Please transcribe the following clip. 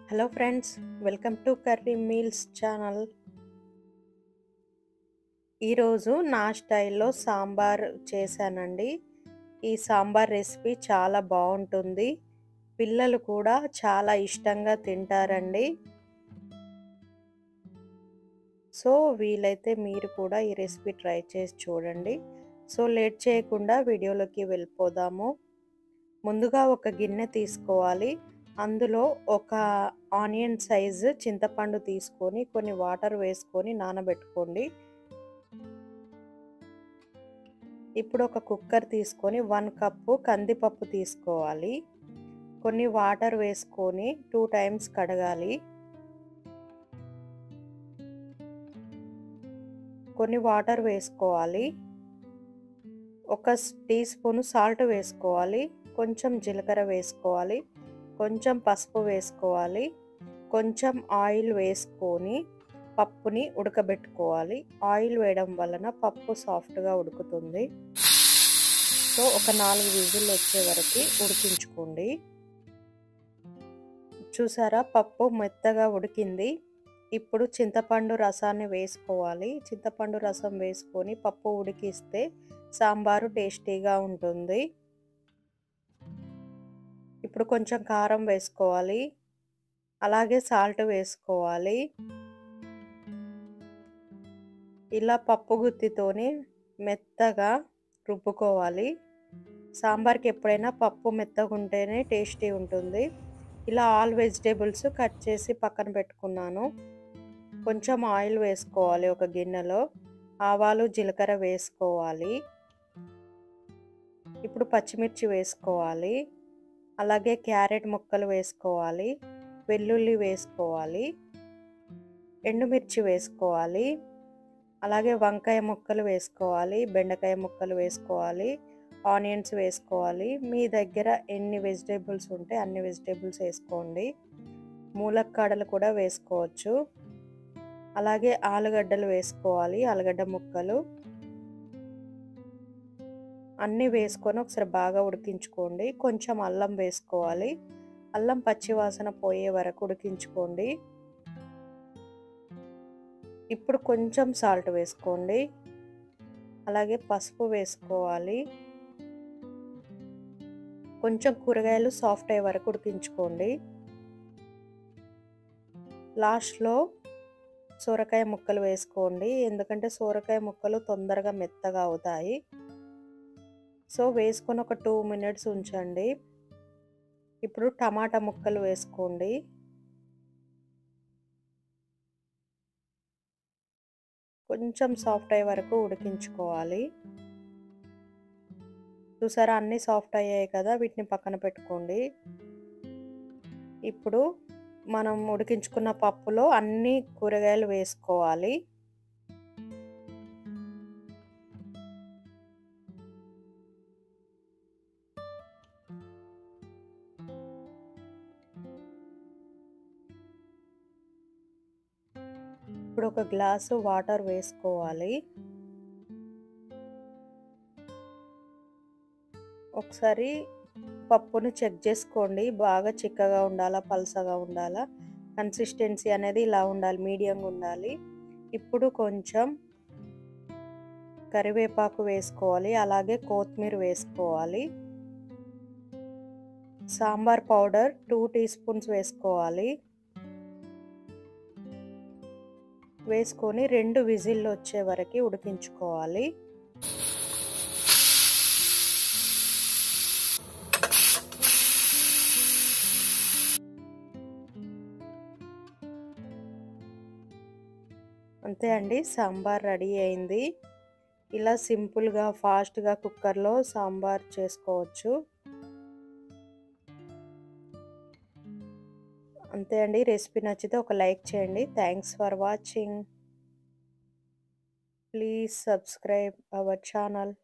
hello friends welcome to curry meals channel ఈరోజు నా స్టైల్లో సాంబార్ చేశానండి ఈ సాంబార్ రెసిపీ చాలా బాగుంటుంది పిల్లలు కూడా చాలా ఇష్టంగా తింటారండి సో వీలైతే మీరు కూడా ఈ రెసిపీ ట్రై చేసి చూడండి సో లేట్ చేయకుండా వీడియోలోకి వెళ్ళిపోదాము ముందుగా ఒక గిన్నె తీసుకోవాలి అందులో ఒక ఆనియన్ సైజు చింతపండు తీసుకొని కొన్ని వాటర్ వేసుకొని నానబెట్టుకోండి ఇప్పుడు ఒక కుక్కర్ తీసుకొని వన్ కప్పు కందిపప్పు తీసుకోవాలి కొన్ని వాటర్ వేసుకొని టూ టైమ్స్ కడగాలి కొన్ని వాటర్ వేసుకోవాలి ఒక టీ స్పూన్ సాల్ట్ వేసుకోవాలి కొంచెం జీలకర్ర వేసుకోవాలి కొంచెం పసుపు వేసుకోవాలి కొంచెం ఆయిల్ వేసుకొని పప్పుని ఉడకబెట్టుకోవాలి ఆయిల్ వేయడం వలన పప్పు సాఫ్ట్గా ఉడుకుతుంది సో ఒక నాలుగు విజిల్ వచ్చే వరకు ఉడికించుకోండి చూసారా పప్పు మెత్తగా ఉడికింది ఇప్పుడు చింతపండు రసాన్ని వేసుకోవాలి చింతపండు రసం వేసుకొని పప్పు ఉడికిస్తే సాంబారు టేస్టీగా ఉంటుంది ఇప్పుడు కొంచెం కారం వేసుకోవాలి అలాగే సాల్ట్ వేసుకోవాలి ఇలా పప్పు గుత్తితోని మెత్తగా రుబ్బుకోవాలి సాంబార్కి ఎప్పుడైనా పప్పు మెత్తగా ఉంటేనే టేస్టీ ఉంటుంది ఇలా ఆల్ వెజిటేబుల్స్ కట్ చేసి పక్కన పెట్టుకున్నాను కొంచెం ఆయిల్ వేసుకోవాలి ఒక గిన్నెలో ఆవాలు జీలకర్ర వేసుకోవాలి ఇప్పుడు పచ్చిమిర్చి వేసుకోవాలి అలాగే క్యారెట్ ముక్కలు వేసుకోవాలి వెల్లుల్లి వేసుకోవాలి ఎండుమిర్చి వేసుకోవాలి అలాగే వంకాయ ముక్కలు వేసుకోవాలి బెండకాయ ముక్కలు వేసుకోవాలి ఆనియన్స్ వేసుకోవాలి మీ దగ్గర ఎన్ని వెజిటేబుల్స్ ఉంటే అన్ని వెజిటేబుల్స్ వేసుకోండి మూలక్కాడలు కూడా వేసుకోవచ్చు అలాగే ఆలుగడ్డలు వేసుకోవాలి ఆలుగడ్డ ముక్కలు అన్నీ వేసుకొని ఒకసారి బాగా ఉడికించుకోండి కొంచెం అల్లం వేసుకోవాలి అల్లం పచ్చివాసన పోయే వరకు ఉడికించుకోండి ఇప్పుడు కొంచెం సాల్ట్ వేసుకోండి అలాగే పసుపు వేసుకోవాలి కొంచెం కూరగాయలు సాఫ్ట్ అయ్యే వరకు ఉడికించుకోండి లాస్ట్లో సొరకాయ ముక్కలు వేసుకోండి ఎందుకంటే సొరకాయ ముక్కలు తొందరగా మెత్తగా అవుతాయి సో వేసుకొని ఒక టూ మినిట్స్ ఉంచండి ఇప్పుడు టమాటా ముక్కలు వేసుకోండి కొంచెం సాఫ్ట్ అయ్యే వరకు ఉడికించుకోవాలి చూసారా అన్నీ సాఫ్ట్ అయ్యాయి కదా వీటిని పక్కన పెట్టుకోండి ఇప్పుడు మనం ఉడికించుకున్న పప్పులో అన్ని కూరగాయలు వేసుకోవాలి ఇప్పుడు ఒక గ్లాసు వాటర్ వేసుకోవాలి ఒకసారి పప్పును చెక్ చేసుకోండి బాగా చిక్కగా ఉండాలా పల్సగా ఉండాలా కన్సిస్టెన్సీ అనేది ఇలా ఉండాలి మీడియంగా ఉండాలి ఇప్పుడు కొంచెం కరివేపాకు వేసుకోవాలి అలాగే కొత్తిమీర వేసుకోవాలి sambar powder two teaspoons వేసుకోవాలి వేసుకొని రెండు విజిల్లు వచ్చే వరకు ఉడికించుకోవాలి అంతే అండి సాంబార్ రెడీ అయింది ఇలా సింపుల్గా ఫాస్ట్గా కుక్కర్లో సాంబార్ చేసుకోవచ్చు అంతే అండి రెసిపీ నచ్చితే ఒక లైక్ చేయండి thanks for watching please subscribe our channel